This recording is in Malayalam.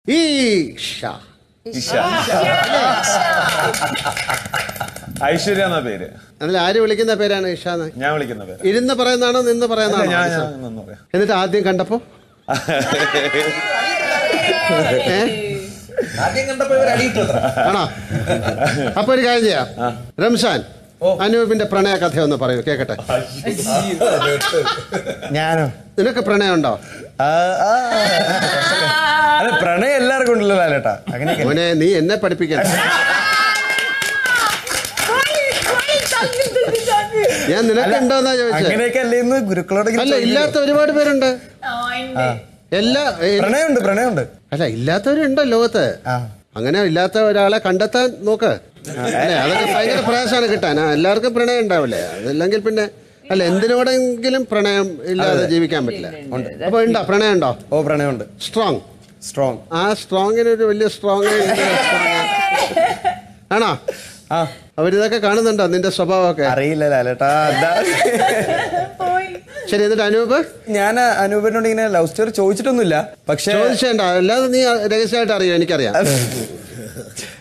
ഈഷ ഇഷ ഐശ്വര്യ എന്ന പേര് അല്ല ആര് വിളിക്കുന്ന പേരാണ് ഇഷ എന്ന് ഞാൻ വിളിക്കുന്ന പേര് ഇരുന്ന് പറയുന്നതാണോ നിന്ന് അല്ല, ഞാൻ പറയുന്നതാണോ ഞാൻ നിന്ന് പറയാം എന്നിട്ട് ആദ്യം കണ്ടപ്പോ ഏ? ആദ്യം കണ്ടപ്പോ ഇവർ അടിയിട്ടു ആണോ അപ്പൊ ഒരു കാര്യം ചെയ്യാം റംസാൻ അനൂപിന്റെ പ്രണയ കഥ ഒന്ന് പറയൂ കേക്കട്ടെ ഞാനോ നിനക്ക് പ്രണയം ഉണ്ടോ ആ, ആ. അല്ല പ്രണയം എല്ലാവർക്കും ഉണ്ടല്ലോ ലാലേട്ടാ അങ്ങനെയൊക്കെ മോനെ നീ എന്നെ പഠിപ്പിക്കണം ഞാൻ നിനക്കുണ്ടോന്നാ ചോദിച്ചത് അങ്ങനെയൊക്കെ അല്ലേ ഇന്ന് ഗുരുക്കളോടെങ്കിലും അല്ല ചോദിക്കല്ലോ. ഇല്ലാത്ത ഒരുപാട് പേരുണ്ട് എല്ലാ എ- പ്രണയമുണ്ട് പ്രണയമുണ്ട് അല്ല ഇല്ലാത്തവരുണ്ടോ ലോകത്ത് ആ. അങ്ങനെ ഇല്ലാത്ത ഒരാളെ കണ്ടെത്താൻ നോക്ക് അല്ലെ അതൊക്കെ ഭയങ്കര പ്രയാസമാണ് കിട്ടാൻ ആ, എല്ലാവർക്കും പ്രണയം ഉണ്ടാവില്ലേ അതല്ലെങ്കിൽ പിന്നെ അല്ല എന്തിനോടെങ്കിലും പ്രണയം ഇല്ലാതെ ജീവിക്കാൻ പറ്റില്ല അപ്പൊ ഉണ്ടോ പ്രണയം ഉണ്ടോ ഓ പ്രണയമുണ്ട് സ്ട്രോങ് സ്ട്രോങ് ആ സ്ട്രോങ്ങിന് ഒരു വലിയ സ്ട്രോങ് ആണോ ആ അവരിതൊക്കെ കാണുന്നുണ്ടോ നിന്റെ സ്വഭാവമൊക്കെ അറിയില്ല ലാലേട്ടാ അതാ ശരി എന്നിട്ട് അനൂപ് ഞാൻ അനൂപിനോട് ഇങ്ങനെ ലവ് സ്റ്റോറി ചോദിച്ചിട്ടൊന്നുമില്ല പക്ഷേ ചോദിച്ചേണ്ട അല്ലാതെ നീ രഹസ്യമായിട്ട് അറിയോ എനിക്കറിയാം